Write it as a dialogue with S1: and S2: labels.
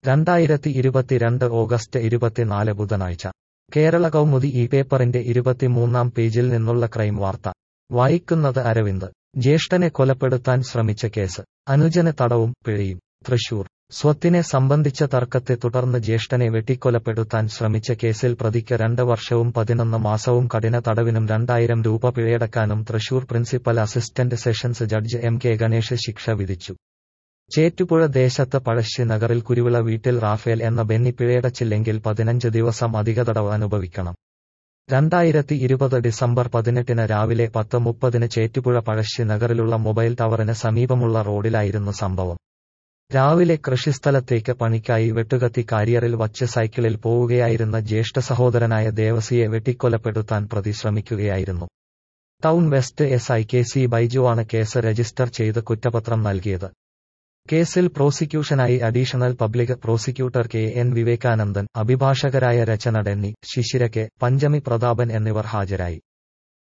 S1: രണ്ടായിരത്തി ഇരുപത്തിരണ്ട് ഓഗസ്റ്റ് ഇരുപത്തിനാല് ബുധനാഴ്ച കേരള കൗമുദി ഈ പേപ്പറിന്റെ ഇരുപത്തിമൂന്നാം പേജിൽ നിന്നുള്ള ക്രൈം വാർത്ത വായിക്കുന്നത് അരവിന്ദ് ജ്യേഷ്ഠനെ കൊലപ്പെടുത്താൻ ശ്രമിച്ച കേസ് അനുജന് തടവും പിഴയും തൃശൂർ സ്വത്തിനെ സംബന്ധിച്ച തർക്കത്തെ തുടർന്ന് ജ്യേഷ്ഠനെ വെട്ടിക്കൊലപ്പെടുത്താൻ ശ്രമിച്ച കേസിൽ പ്രതിക്ക് രണ്ട് വർഷവും പതിനൊന്ന് മാസവും കഠിന തടവിനും രണ്ടായിരം രൂപ പിഴയടക്കാനും Thrissur principal assistant sessions judge M K Ganesh ശിക്ഷ വിധിച്ചു ചേറ്റുപുഴ ദേശത്ത് പഴശ്ശി നഗറിൽ കുരുവിള വീട്ടിൽ റാഫേൽ എന്ന ബെന്നി പിഴയടച്ചില്ലെങ്കിൽ പതിനഞ്ച് ദിവസം അധിക തടവ് അനുഭവിക്കണം രണ്ടായിരത്തി ഇരുപത് ഡിസംബർ പതിനെട്ടിന് രാവിലെ പത്ത് മുപ്പതിന് ചേറ്റുപുഴ പഴശ്ശി നഗറിലുള്ള മൊബൈൽ ടവറിന് സമീപമുള്ള റോഡിലായിരുന്നു സംഭവം രാവിലെ കൃഷിസ്ഥലത്തേക്ക് പണിക്കായി വെട്ടുകത്തി കാരിയറിൽ വച്ച് സൈക്കിളിൽ പോവുകയായിരുന്ന ജ്യേഷ്ഠ സഹോദരനായ ദേവസിയെ വെട്ടിക്കൊലപ്പെടുത്താൻ പ്രതി ശ്രമിക്കുകയായിരുന്നു town west S I K C ബൈജുവാണ് കേസ് രജിസ്റ്റർ ചെയ്ത് കുറ്റപത്രം നൽകിയത് കേസിൽ പ്രോസിക്യൂഷനായി additional public prosecutor K N Vivekanandan അഭിഭാഷകരായ രചന ഡെന്നി ശിശിര കെ പഞ്ചമി പ്രതാപൻ എന്നിവർ ഹാജരായി